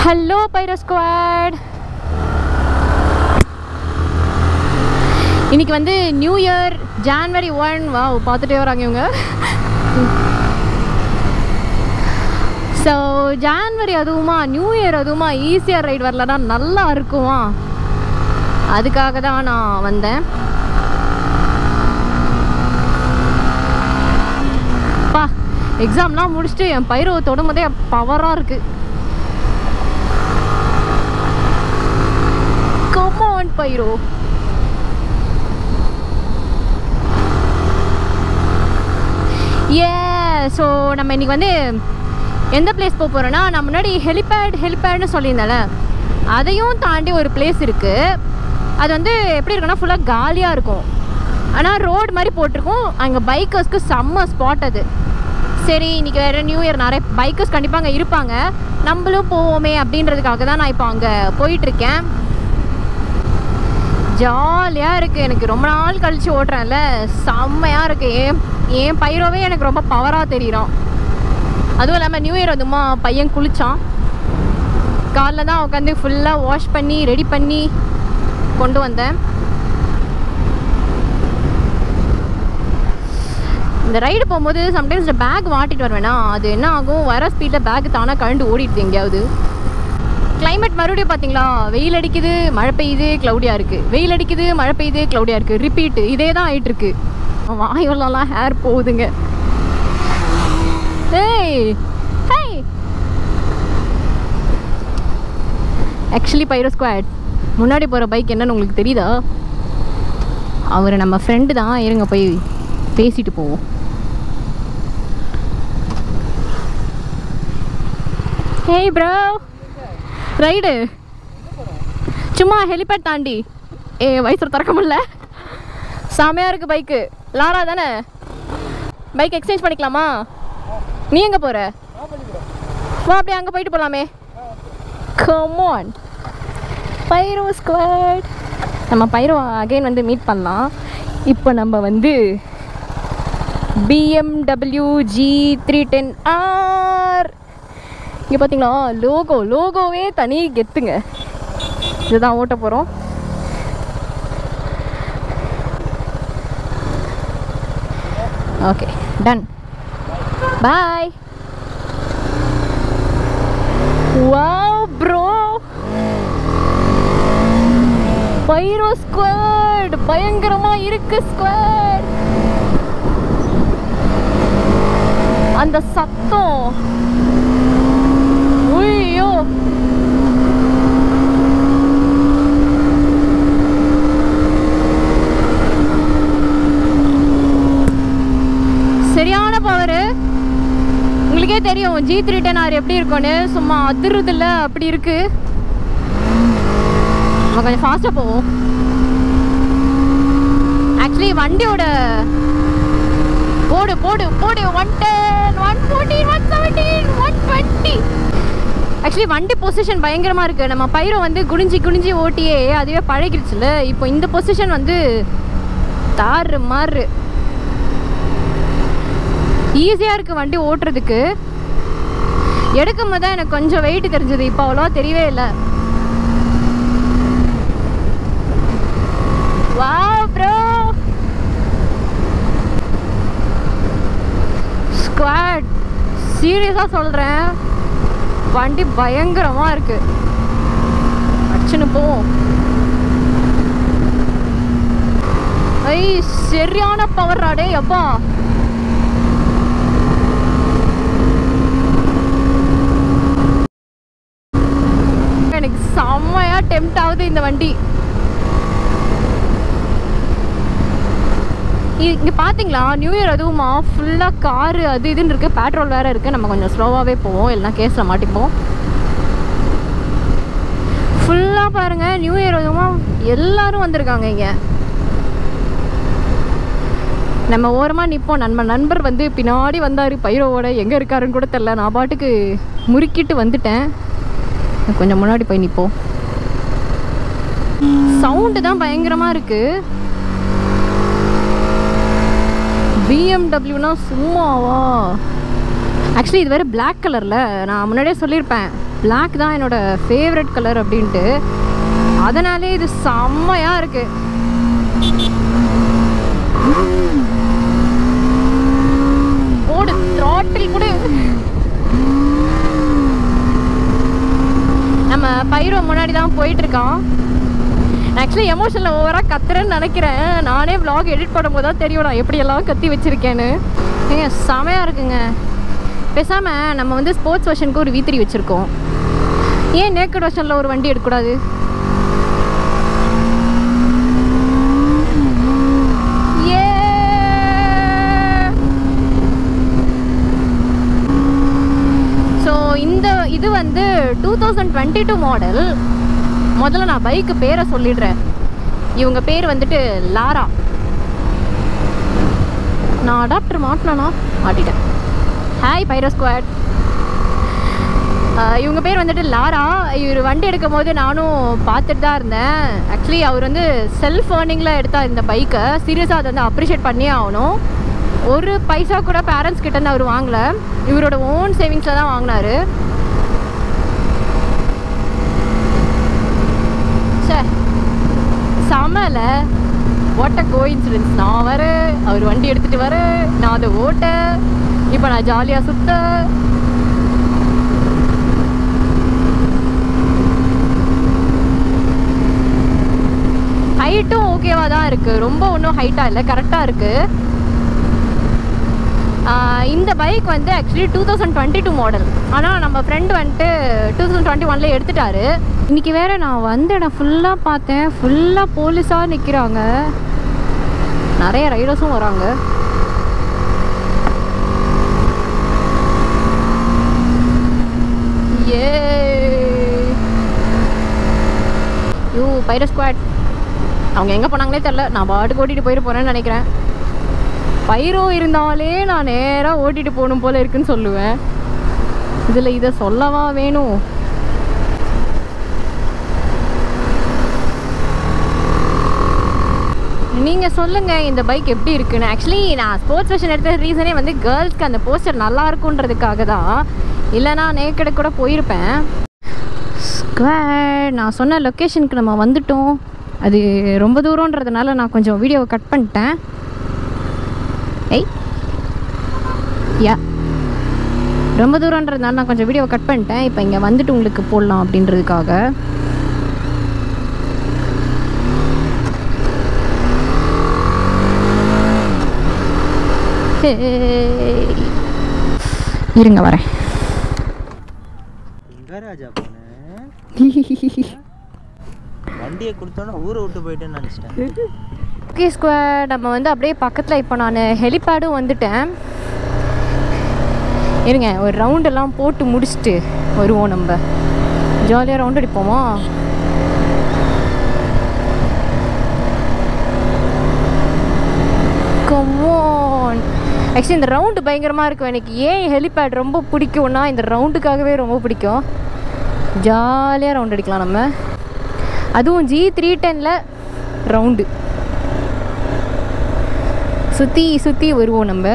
Hello பைரோ squad இன்னைக்கு வந்து new year January one வா பார்த்துட்டே வராங்க இவங்க ஸோ ஜான்வரி அதுவுமா நியூ இயர் அதுவுமா ஈஸியாக ரைடு வரலனா நல்லா இருக்குமா அதுக்காக தான் நான் வந்தேன் பா எக்ஸாம்லாம் முடிச்சுட்டு என் பயிரை தொடும் போதே பவராக இருக்குது கமான் பைரோ ஏ ஸோ நம்ம இன்னைக்கு வந்து எந்த பிளேஸ் போக போகிறோன்னா நான் முன்னாடி ஹெலிபேட் ஹெலிபேட்னு சொல்லியிருந்தேன்ல அதையும் தாண்டி ஒரு பிளேஸ் இருக்குது அது வந்து எப்படி இருக்குன்னா ஃபுல்லாக காலியாக இருக்கும் ஆனால் ரோடு மாதிரி போட்டிருக்கும் அங்கே பைக்கர்ஸ்க்கு செம்ம ஸ்பாட் அது சரி இன்றைக்கி வேறு நியூ இயர் நிறைய பைக்கர்ஸ் கண்டிப்பாக அங்கே இருப்பாங்க நம்மளும் போவோமே அப்படின்றதுக்காக தான் நான் இப்போ அங்கே போயிட்டுருக்கேன் ஜாலியாக இருக்குது எனக்கு ரொம்ப நாள் கழித்து ஓட்டுறேன்ல செம்மையாக இருக்குது ஏன் என் பயிரோவே எனக்கு ரொம்ப பவராக தெரியுறான் அதுவும் இல்லாமல் நியூ இயர் வந்துமா பையன் குளித்தான் காலைல தான் உட்காந்து ஃபுல்லாக வாஷ் பண்ணி ரெடி பண்ணி கொண்டு வந்தேன் இந்த ரைடு போகும்போது சம்டைம்ஸ் இந்த பேக் மாட்டிட்டு வருவேனா அது என்ன ஆகும் வர ஸ்பீடில் பேக் தானாக கழண்டு ஓடிடுது எங்கேயாவது கிளைமேட் மறுபடியும் பார்த்தீங்களா வெயில் அடிக்குது மழை பெய்யுது க்ளவுடியாக இருக்குது வெயில் அடிக்குது மழை பெய்யுது க்ளவுடியாக இருக்குது ரிப்பீட்டு இதே தான் ஆகிட்டு இருக்கு வாயுவலாம் ஹேர் போகுதுங்க ஏய் ஹேய் ஆக்சுவலி பைரோ ஸ்குவாட் முன்னாடி போகிற பைக் என்னன்னு உங்களுக்கு தெரியுதா அவர் நம்ம ஃப்ரெண்டு தான் இருங்க போய் பேசிட்டு போவோம் ஹேய் ப்ரோ ரைடு சும்மா ஹெலிபேட் தாண்டி ஏ வயசு திறக்க முடியல செமையாக இருக்குது பைக்கு லாரா தானே பைக் எக்ஸ்சேஞ்ச் பண்ணிக்கலாமா நீ எங்கே போகிற வா அப்படியே அங்கே போயிட்டு போகலாமே கமான் பைரோ ஸ்குவாட் நம்ம பைரோ அகைன் வந்து மீட் பண்ணலாம் இப்போ நம்ம வந்து BMW G three ten R இங்கே பார்த்தீங்களா லோகோ லோகோவே தனி கெத்துங்க இதுதான் ஓட்ட போகிறோம் okay done bye wow bro Pyro squad பயங்கரமா இருக்கு ஸ்குவாட் அந்த சத்தம் ஐயோ சரியான பவர் உங்களுக்கே தெரியும் ஜி த்ரீ டென் ஆர் எப்படி இருக்கும்னு சும்மா அதிருதில்ல அப்படி இருக்கு நம்ம கொஞ்சம் ஃபாஸ்ட்டாக போவோம் ஆக்சுவலி வண்டியோட போடு போடு போடு one ten one fourteen one seventeen one twenty actually வண்டி பொசிஷன் பயங்கரமாக இருக்குது நம்ம பயிரை வந்து குனிஞ்சி குனிஞ்சி ஓட்டியே அதுவே பழகிடுச்சுல இப்போ இந்த பொசிஷன் வந்து தாறு மாறு ஈஸியாக இருக்குது வண்டி ஓட்டுறதுக்கு எடுக்கும் போது தான் எனக்கு கொஞ்சம் வெயிட் தெரிஞ்சது இப்போ அவ்வளோவா தெரியவே இல்லை வா ப்ரோ ஸ்குவாட் சீரியஸாக சொல்கிறேன் வண்டி பயங்கரமாக இருக்கு அடிச்சுன்னு போவோம் ஐ சரியான பவர் ராடே எப்பா எனக்கு செம்மையா டெம்ட் ஆகுது இந்த வண்டி இங்கே பார்த்தீங்களா நியூ இயர் அதுவுமா ஃபுல்லாக காரு அது இதுன்னு இருக்குது பெட்ரோல் வேறு இருக்குது நம்ம கொஞ்சம் ஸ்லோவாகவே போவோம் எல்லாம் கேஸில் மாட்டிப்போம் ஃபுல்லாக பாருங்கள் நியூ இயர் அதுவுமா எல்லாரும் வந்திருக்காங்க இங்கே நம்ம ஓரமாக நிற்போம் நம்ம நண்பர் வந்து பின்னாடி வந்தார் பைரோவோட எங்கே இருக்காருன்னு கூட தெரில நான் பாட்டுக்கு முறுக்கிட்டு வந்துட்டேன் கொஞ்சம் முன்னாடி போய் நிற்போம் சவுண்டு தான் பயங்கரமாக இருக்குது பிஎம்டபிள்யூனா சும்மாவா ஆக்சுவலி இது வேறு பிளாக் கலரில் நான் முன்னாடியே சொல்லியிருப்பேன் Black தான் என்னோட ஃபேவரட் கலர் அப்படின்ட்டு அதனாலே இது செம்மையாக இருக்குது போடு த்ராட்டில் கூட நம்ம பயிரோ முன்னாடி தான் போயிட்டு இருக்கோம் ஆக்சுவலி எமோஷனில் ஓவராக கத்துறேன்னு நினைக்கிறேன் நானே vlog எடிட் பண்ணும்போது தான் தெரியும் நான் எப்படியெல்லாம் கத்தி வச்சிருக்கேன்னு ஏங்க செமையாக இருக்குங்க பேசாமல் நம்ம வந்து ஸ்போர்ட்ஸ் வெர்ஷனுக்கு ஒரு வீத்திரி வச்சுருக்கோம் ஏன் நேக்கட் வெர்ஷனில் ஒரு வண்டி எடுக்கக்கூடாது Yeah! ஸோ இந்த இது வந்து two thousand twenty two model முதல்ல நான் பைக்கு பேரை சொல்லிடுறேன் இவங்க பேர் வந்துட்டு லாரா நான் அடாப்டர் மாட்டினா மாட்டிட்டேன் ஹாய் பைரோ ஸ்குவாட் இவங்க பேர் வந்துட்டு லாரா இவர் வண்டி எடுக்கும் போது நானும் பார்த்துட்டு தான் இருந்தேன் ஆக்சுவலி அவர் வந்து செல்ஃப் ஏர்னிங்கில் எடுத்தார் இந்த பைக்கை சீரியஸாக அதை வந்து அப்ரிஷியேட் பண்ணியே ஆகணும் ஒரு பைசா கூட பேரண்ட்ஸ் கிட்டேருந்து அவர் வாங்கலை இவரோட ஓன் சேவிங்ஸில் தான் வாங்கினாரு சே சமல ஓட்ட கோயின்சிடன்ஸ் நான் வர அவர் வண்டி எடுத்துகிட்டு வர நான் அதை ஓட்ட இப்போ நான் ஜாலியாக சுத்த ஹைட்டும் ஓகேவாக தான் இருக்குது ரொம்ப ஒன்றும் ஹைட்டாக இல்லை கரெக்டாக இருக்குது இந்த பைக் வந்து actually two thousand twenty two model ஆனால் நம்ம ஃப்ரெண்டு வந்துட்டு டூ தௌசண்ட் டுவெண்ட்டி ஒன்ல எடுத்துட்டாரு இன்னைக்கு வேற நான் வந்த இடம் ஃபுல்லாக பார்த்தேன் ஃபுல்லாக போலீஸாக நிற்கிறாங்க நிறைய ரைடர்ஸும் வராங்க ஏ யூ பைரோ ஸ்குவாட் அவங்க எங்கே போனாங்களே தெரில நான் பாட்டுக்கு ஓட்டிட்டு போயிட்டு போகிறேன்னு நினைக்கிறேன் பயிரோ இருந்தாலே நான் நேராக ஓட்டிட்டு போகணும் போல இருக்குன்னு சொல்லுவேன் இதில் இதை சொல்லவா வேணும் நீங்கள் சொல்லுங்கள் இந்த பைக் எப்படி இருக்குன்னு ஆக்சுவலி நான் ஸ்போர்ட்ஸ் வெர்ஷன் எடுத்த ரீசனே வந்து கேர்ள்ஸ்க்கு அந்த போஸ்டர் நல்லா இருக்குன்றதுக்காக தான் இல்லைனா நேக்கடை கூட போயிருப்பேன் ஸ்கொயர் நான் சொன்ன லொக்கேஷனுக்கு நம்ம வந்துட்டோம் அது ரொம்ப தூரன்றதுனால நான் கொஞ்சம் வீடியோவை கட் பண்ணிட்டேன் ஏய் யா ரொம்ப தூரன்றதுனால நான் கொஞ்சம் வீடியோவை கட் பண்ணிட்டேன் இப்போ இங்கே வந்துட்டு உங்களுக்கு போடலாம் அப்படின்றதுக்காக Hey. இருங்க வரேன் எங்க ராஜா போன வண்டியை கொடுத்தோன்னே ஊரை விட்டு போயிட்டேன்னு நினச்சிட்டேன் ஓகே ஸ்கொயர் நம்ம வந்து அப்படியே பக்கத்தில் இப்போ நான் ஹெலிபேடும் வந்துட்டேன் இருங்க ஒரு ரவுண்டெல்லாம் போட்டு முடிச்சுட்டு வருவோம் நம்ம ஜாலியாக ரவுண்ட் அடிப்போமா கமோன் ஆக்சுவலி இந்த ரவுண்டு பயங்கரமாக இருக்கும் எனக்கு ஏன் ஹெலிபேட் ரொம்ப பிடிக்கும்னா இந்த ரவுண்டுக்காகவே ரொம்ப பிடிக்கும் ஜாலியாக ரவுண்ட் அடிக்கலாம் நம்ம அதுவும் ஜி த்ரீ டெனில் ரவுண்டு சுற்றி சுற்றி வருவோம் நம்ம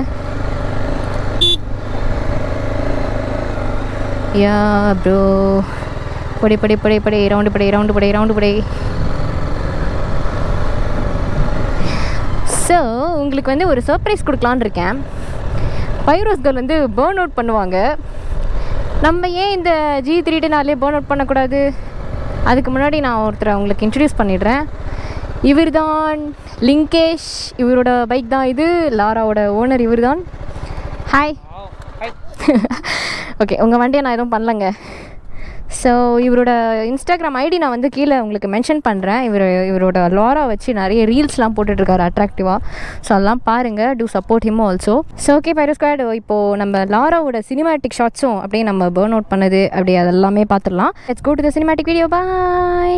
யா ப்ரோ படை படை படை படை ரவுண்டு படை ரவுண்டு படை ரவுண்டு படை ஸோ உங்களுக்கு வந்து ஒரு சர்ப்ரைஸ் கொடுக்கலான்னு இருக்கேன் பைரோஸ் கேர்ள் வந்து பேர்ன் அவுட் பண்ணுவாங்க நம்ம ஏன் இந்த ஜி த்ரீ டென்னாலே பேர்ன் அவுட் பண்ணக்கூடாது அதுக்கு முன்னாடி நான் ஒருத்தரை உங்களுக்கு இன்ட்ரடியூஸ் பண்ணிடுறேன் இவர் தான் லிங்கேஷ் இவரோட பைக் தான் இது லாராவோட ஓனர் இவர் தான் ஹாய் ஓகே உங்கள் வண்டியை நான் எதுவும் பண்ணலங்க ஸோ இவரோட இன்ஸ்டாகிராம் ஐடி நான் வந்து கீழே உங்களுக்கு மென்ஷன் பண்ணுறேன் இவர் இவரோட லாரா வச்சு நிறைய ரீல்ஸ்லாம் போட்டுட்ருக்காரு அட்ராக்டிவாக ஸோ அதெல்லாம் பாருங்கள் to support him also so okay Pyro squad இப்போது நம்ம லாராவோட சினிமேட்டிக் ஷாட்ஸும் அப்படியே நம்ம பேர்ன் அவுட் பண்ணது அப்படி அதெல்லாமே பார்த்துடலாம் let's go to the cinematic video bye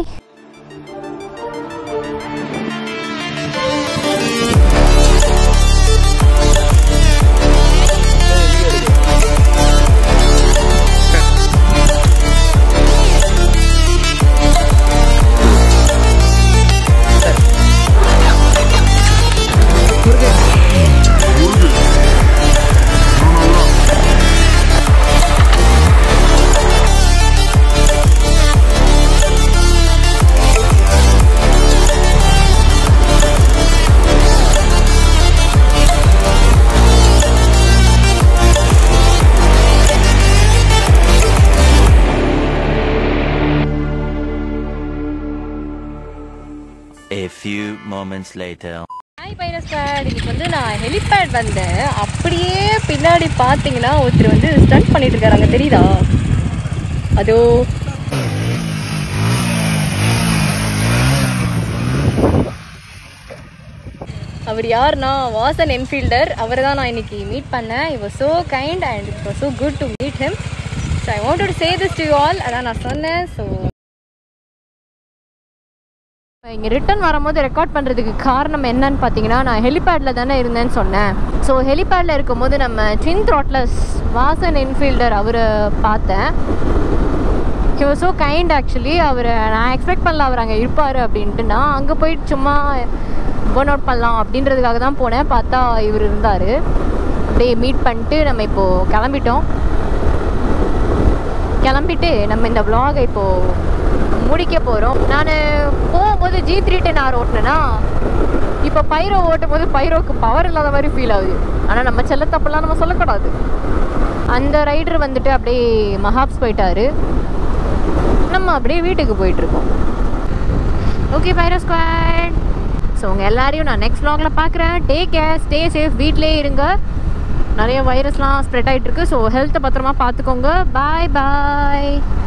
A few moments later. Hi Pyro squad இன்னைக்கு வந்து நான் ஹெலிபேட் வந்தேன் அப்படியே பின்னாடி பார்த்தீங்கன்னா ஒருத்தர் வந்து ஸ்டண்ட் பண்ணிட்டு இருக்காரு அங்கே தெரியுதா அதோ அவர் யாருன்னா வாசன் என்ஃபீல்டர் அவரை தான் நான் இன்னைக்கு மீட் பண்ணேன் it was so kind and it was so good to meet him so I want to say this to all அதான் நான் சொன்னேன் ஸோ இங்கே ரிட்டர்ன் வரும்போது ரெக்கார்ட் பண்ணுறதுக்கு காரணம் என்னன்னு பார்த்தீங்கன்னா நான் ஹெலிபேடில் தானே இருந்தேன்னு சொன்னேன் ஸோ ஹெலிபேடில் இருக்கும்போது நம்ம ட்வின் த்ராட்லஸ் வாசன் என்ஃபீல்டர் அவரை பார்த்தேன் he was so kind actually அவர் நான் எக்ஸ்பெக்ட் பண்ணல அவர் அங்கே இருப்பார் அப்படின்ட்டு நான் அங்கே போயிட்டு சும்மா பேர்ன் அவுட் பண்ணலாம் அப்படின்றதுக்காக தான் போனேன் பார்த்தா இவர் இருந்தார் அப்படியே மீட் பண்ணிட்டு நம்ம இப்போது கிளம்பிட்டோம் கிளம்பிட்டு நம்ம இந்த vlog-அ இப்போது முடிக்க போகிறோம் நான் போகும்போது ஜி த்ரீ டென் ஆர் ஓட்டினேன்னா இப்போ பைரோ ஓட்டும் போது பைரோக்கு பவர் இல்லாத மாதிரி ஃபீல் ஆகுது ஆனால் நம்ம செல்ல தப்பெல்லாம் நம்ம சொல்லக்கூடாது அந்த ரைடர் வந்துட்டு அப்படியே மஹாப்ஸ் போயிட்டாரு நம்ம அப்படியே வீட்டுக்கு போயிட்டுருக்கோம் ஓகே பைரோ ஸ்குவாட் ஸோ உங்கள் எல்லாரையும் நான் நெக்ஸ்ட் vlogல பார்க்குறேன் டேக் கேர் ஸ்டே சேஃப் வீட்டிலே இருங்க நிறைய வைரஸ்லாம் ஸ்ப்ரெட் ஆகிட்டு இருக்கு ஸோ ஹெல்த்தை பத்திரமா பார்த்துக்கோங்க பாய் பாய்